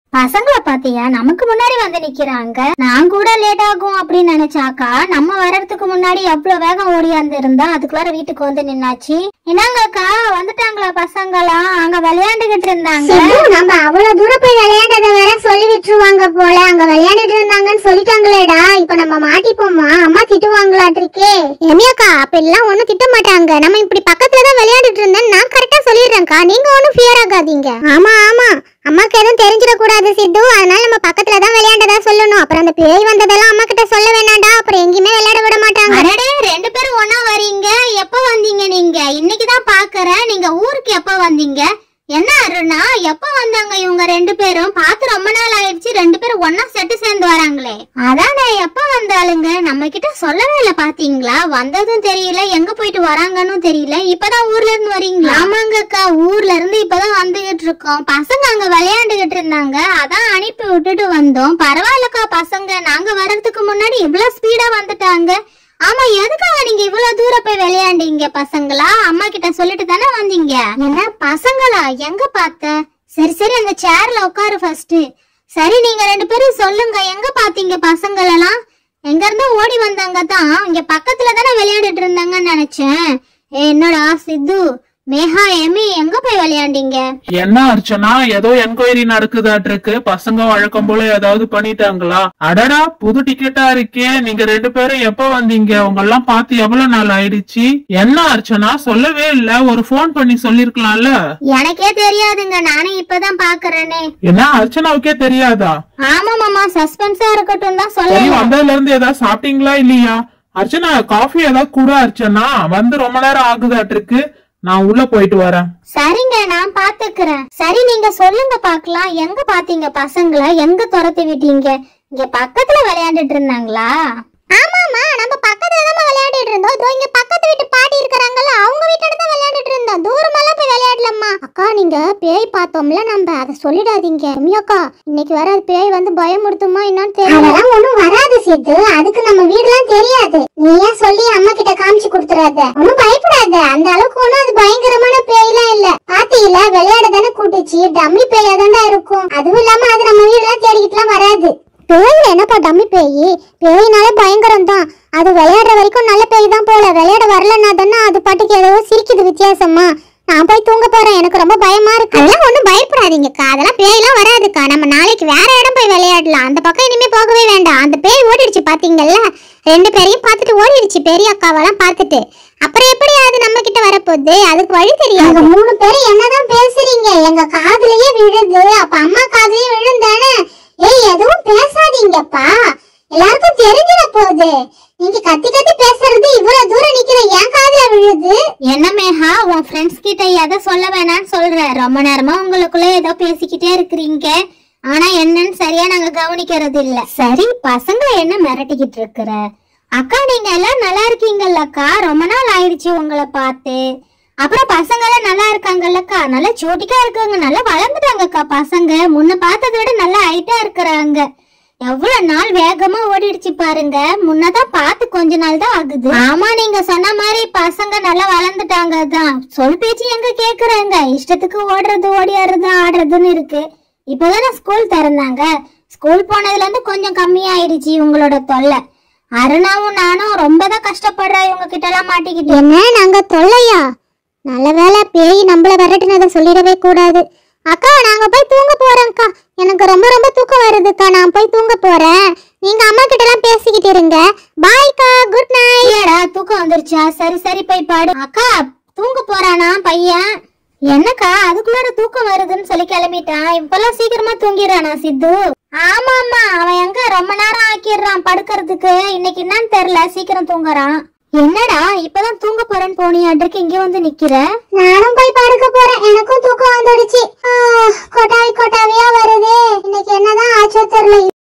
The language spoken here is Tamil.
பசங்களை பாத்தியா நமக்கு முன்னாடி வந்து நிக்கிறாங்க நான் கூட லேட் ஆகும் அப்படின்னு நினைச்சாக்கா நம்ம வர்றதுக்கு முன்னாடி எவ்வளவு வேகம் ஓடியாந்து இருந்தா அதுக்குள்ளார வீட்டுக்கு வந்து நின்னாச்சு என்னங்கக்கா வந்துட்டாங்களா பசங்களா அங்க விளையாண்டுகிட்டு இருந்தாங்க சித்து, நம்ம அவ்வளவு தூரம் போய் விளையாண்டத வேற சொல்லி விட்டுருவாங்க போல அங்க விளையாண்டுட்டு இருந்தாங்கன்னு சொல்லிட்டாங்களேடா இப்ப நம்ம மாட்டிப்போமா அம்மா திட்டுவாங்களாட்டிருக்கே எமியாக்கா அப்ப எல்லாம் ஒண்ணும் திட்ட மாட்டாங்க நம்ம இப்படி பக்கத்துல தான் விளையாண்டுட்டு இருந்தேன் நான் கரெக்டா சொல்லிடுறேன்க்கா நீங்க ஒண்ணும் ஃபியர் ஆகாதீங்க ஆமா ஆமா அம்மாக்கு எதுவும் தெரிஞ்சிட கூடாது சித்து அதனால நம்ம பக்கத்துல தான் விளையாண்டதா சொல்லணும் அப்புறம் அந்த பேய் வந்ததெல்லாம் அம்மா கிட்ட சொல்ல வேணாம்டா அப்புறம் எங்கேயுமே விளையாட விட மாட்டாங்க அடடே ரெண்டு பேரும் ஒண்ணா வரீங்க எப்ப வந்தீங்க நீங்க இன்னைக்கு தான் பாக்குறேன் நீங்க ஊருக்கு எப்ப வந்தீங்க என்ன அருணா எப்ப வந்தாங்க இவங்க ரெண்டு பேரும் பார்த்து ரொம்ப நாள் ஆயிடுச்சு ரெண்டு பேரும் ஒண்ணா செட்டு சேர்ந்து வராங்களே அதானே எப்ப வந்தாளுங்க நம்ம கிட்ட சொல்லவே இல்ல பாத்தீங்களா வந்ததும் தெரியல எங்க போயிட்டு வராங்கன்னு தெரியல இப்பதான் ஊர்ல இருந்து வரீங்களா ஆமாங்கக்கா ஊர்ல இருந்து இப்பதான் வந்துகிட்டு இருக்கோம் பசங்க அங்க விளையாண்டுகிட்டு இருந்தாங்க அதான் அனுப்பி விட்டுட்டு வந்தோம் பரவாயில்லக்கா பசங்க நாங்க வர்றதுக்கு முன்னாடி இவ்வளவு ஸ்பீடா வந்துட்டாங்க ஆமா எதுக்காக நீங்க இவ்வளவு தூரம் போய் விளையாண்டீங்க பசங்களா அம்மா கிட்ட சொல்லிட்டு தானே வந்தீங்க என்ன பசங்களா எங்க பார்த்த சரி சரி அந்த சேர்ல உட்காரு ஃபர்ஸ்ட் சரி நீங்க ரெண்டு பேரும் சொல்லுங்க எங்க பாத்தீங்க பசங்களெல்லாம் எங்க இருந்து ஓடி வந்தாங்க தான் இங்க பக்கத்துல தானே விளையாடிட்டு இருந்தாங்கன்னு நினைச்சேன் ஏ, என்னடா சித்து மேகா எமி எங்க போய் விளையாண்டீங்க என்ன அர்ச்சனா ஏதோ என்கொயரி நடக்குதாட்டிருக்கு பசங்க வழக்கம் போல ஏதாவது பண்ணிட்டாங்களா அடடா புது டிக்கெட்டா இருக்கே நீங்க ரெண்டு பேரும் எப்ப வந்தீங்க உங்க எல்லாம் பார்த்து எவ்வளவு நாள் ஆயிடுச்சு என்ன அர்ச்சனா சொல்லவே இல்ல ஒரு ஃபோன் பண்ணி சொல்லிருக்கலாம்ல எனக்கே தெரியாதுங்க நானே இப்பதான் பாக்குறேனே என்ன அர்ச்சனாவுக்கே தெரியாதா ஆமா மாமா சஸ்பென்ஸா இருக்கட்டும் தான் சரி சொல்ல வந்ததுல இருந்து ஏதாவது சாப்பிட்டீங்களா இல்லையா அர்ச்சனா காஃபி ஏதாவது கூட அர்ச்சனா வந்து ரொம்ப நேரம் ஆகுதாட்டிருக்கு நான் உள்ள போயிட்டு வரேன் சரிங்க நான் பாத்துக்கிறேன் சரி நீங்க சொல்லுங்க பாக்கலாம் எங்க பாத்தீங்க பசங்கள எங்க துரத்தி விட்டீங்க இங்க பக்கத்துல விளையாண்டுட்டு இருந்தாங்களா ஆமாமா நம்ம பக்கத்துல தான் விளையாடிட்டு இருந்தோம் இதோ இங்க பக்கத்து வீட்டு பாட்டி இருக்கறாங்கல்ல அவங்க வீட்டுல தான் விளையாடிட்டு இருந்தோம் தூரமெல்லாம் போய் விளையாடலம்மா அக்கா நீங்க பேய் பார்த்தோம்ல நம்ம அதை சொல்லிடாதீங்க ரம்யாக்கா இன்னைக்கு வர பேய் வந்து பயமுடுத்துமா என்னன்னு தெரியல அதெல்லாம் ஒண்ணும் வராது சித்து அதுக்கு நம்ம வீடுலாம் தெரியாது நீ ஏன் சொல்லி அம்மா கிட்ட காமிச்சு கொடுத்துறாத ஒண்ணும் பயப்படாத அந்த அளவுக்கு ஒண்ணும் அது பயங்கரமான பேய்லாம் இல்ல பாத்தீங்களா விளையாட தானே கூட்டுச்சு டம்மி பேயா தான்டா இருக்கும் அதுவும் இல்லாம அது நம்ம வீடுலாம் தேடிக்கிட்டுலாம் வராது பேய் என்னப்பா டம்மி பேய் பேய்னாலே பயங்கரம் தான் அது விளையாடுற வரைக்கும் நல்ல பேய் தான் போல விளையாட வரலன்னா தானே அது பாட்டுக்கு ஏதோ சிரிக்குது வித்தியாசமா நான் போய் தூங்க போறேன் எனக்கு ரொம்ப பயமா இருக்கு அதெல்லாம் ஒண்ணும் பயப்படாதீங்கக்கா அதெல்லாம் பேய்லாம் வராதுக்கா நம்ம நாளைக்கு வேற இடம் போய் விளையாடலாம் அந்த பக்கம் இனிமே போகவே வேண்டாம் அந்த பேய் ஓடிடுச்சு பாத்தீங்கல்ல ரெண்டு பேரையும் பார்த்துட்டு ஓடிடுச்சு பெரிய அக்காவெல்லாம் பார்த்துட்டு அப்புறம் எப்படி அது நம்ம கிட்ட வரப்போகுது அதுக்கு வழி தெரியாது மூணு பேரும் என்னதான் பேசுறீங்க எங்க காதுலயே விழுது அப்ப அம்மா காதுலயே விழுந்தானே ஏய் எதுவும் பேசாதீங்கப்பா எல்லாருக்கும் தெரிஞ்சிட போகுது நீங்க கத்தி கத்தி பேசுறது இவ்வளவு தூரம் நிக்கிற என் காதுல விழுது என்ன மேகா உன் ஃப்ரெண்ட்ஸ் கிட்ட எதை சொல்ல வேணாம்னு சொல்ற ரொம்ப நேரமா உங்களுக்குள்ள ஏதோ பேசிக்கிட்டே இருக்கிறீங்க ஆனா என்னன்னு சரியா நாங்க கவனிக்கிறது இல்ல சரி பசங்களை என்ன மிரட்டிக்கிட்டு இருக்கிற அக்கா நீங்க எல்லாம் நல்லா இருக்கீங்கல்லக்கா ரொம்ப நாள் ஆயிடுச்சு உங்களை பார்த்து அப்புறம் பசங்க எல்லாம் நல்லா இருக்காங்கல்லக்கா நல்லா சோட்டிக்கா இருக்காங்க நல்லா வளர்ந்துட்டாங்கக்கா பசங்க முன்ன பார்த்ததை விட நல்லா ஹைட்டா இருக்கிறாங்க எவ்வளவு நாள் வேகமா ஓடிடுச்சு பாருங்க முன்னதான் பார்த்து கொஞ்ச நாள் தான் ஆகுது ஆமா நீங்க சொன்ன மாதிரி பசங்க நல்லா வளர்ந்துட்டாங்க தான் சொல் பேச்சு எங்க கேக்குறாங்க இஷ்டத்துக்கு ஓடுறது ஓடியாடுறது ஆடுறதுன்னு இருக்கு இப்பதானே ஸ்கூல் திறந்தாங்க ஸ்கூல் போனதுல இருந்து கொஞ்சம் கம்மியாயிடுச்சு உங்களோட தொல்லை அருணாவும் நானும் ரொம்ப தான் கஷ்டப்படுறா இவங்க கிட்ட எல்லாம் மாட்டிக்கிட்டு என்ன நாங்க தொல்லையா நல்ல வேளை பேய் நம்மள விரட்டினதை சொல்லிடவே கூடாது அக்கா நாங்க போய் தூங்க போறோம்க்கா எனக்கு ரொம்ப ரொம்ப தூக்கம் வருதுக்கா நான் போய் தூங்க போறேன் நீங்க அம்மா கிட்ட எல்லாம் பேசிக்கிட்டு இருங்க பாய்க்கா குட் நைட் இல்லடா தூக்கம் வந்துருச்சா சரி சரி போய் பாடு அக்கா தூங்க போறானா பையன் என்னக்கா அதுக்குள்ளார தூக்கம் வருதுன்னு சொல்லி கிளம்பிட்டான் இப்பெல்லாம் சீக்கிரமா தூங்கிடுறானா சித்து ஆமா ஆமா அவன் எங்க ரொம்ப நேரம் ஆக்கிடுறான் படுக்கிறதுக்கு இன்னைக்கு என்னன்னு தெரியல சீக்கிரம் தூங்குறான் என்னடா இப்பதான் தூங்க போறேன்னு போனியாட்டுக்கு இங்க வந்து நிக்கிற நானும் போய் படுக்க போறேன் எனக்கும் தூக்கம் வந்துடுச்சு ஆ, கொட்டாவி கொட்டாவியா வருது இன்னைக்கு என்னதான் ஆச்சோ தெரியல